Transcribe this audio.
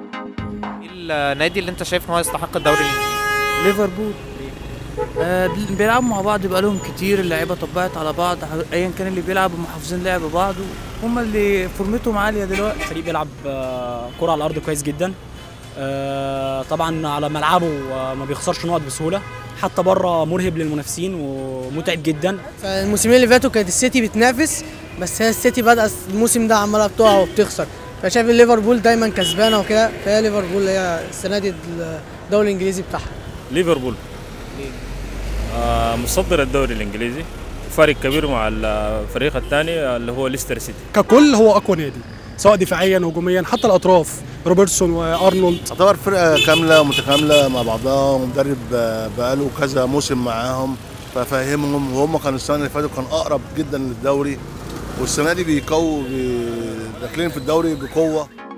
ايه النادي اللي انت شايف ان هو يستحق الدوري الانجليزي ليفربول آه بيلعبوا مع بعض بقالهم كتير اللعيبه طبقت على بعض ايا كان اللي بيلعب محافظين لعب بعض هم اللي فورمتهم عاليه دلوقتي فريق بيلعب آه، كرة على الأرض كويس جدا آه، طبعا على ملعبه آه، ما بيخسرش نقط بسهولة حتى بره مرهب للمنافسين ومتعب جدا فالموسمين اللي فاتوا كانت السيتي بتنافس بس هي السيتي بدأ الموسم ده عماله بتقع وبتخسر فشايف إن ليفربول دايما كسبانه وكده فهي ليفربول هي السنه دي الدوري الانجليزي بتاعها ليفربول آه مصدر الدوري الانجليزي فرق كبير مع الفريق الثاني اللي هو ليستر سيتي ككل هو اقوى نادي سواء دفاعيا هجوميا حتى الاطراف روبرتسون وارنولد تعتبر فرقه كامله متكامله مع بعضها ومدرب بقاله كذا موسم معاهم ففاهمهم وهم كانوا السنه اللي فاتت كان اقرب جدا للدوري والسنه دي بيقووا بي- داخلين في الدوري بقوه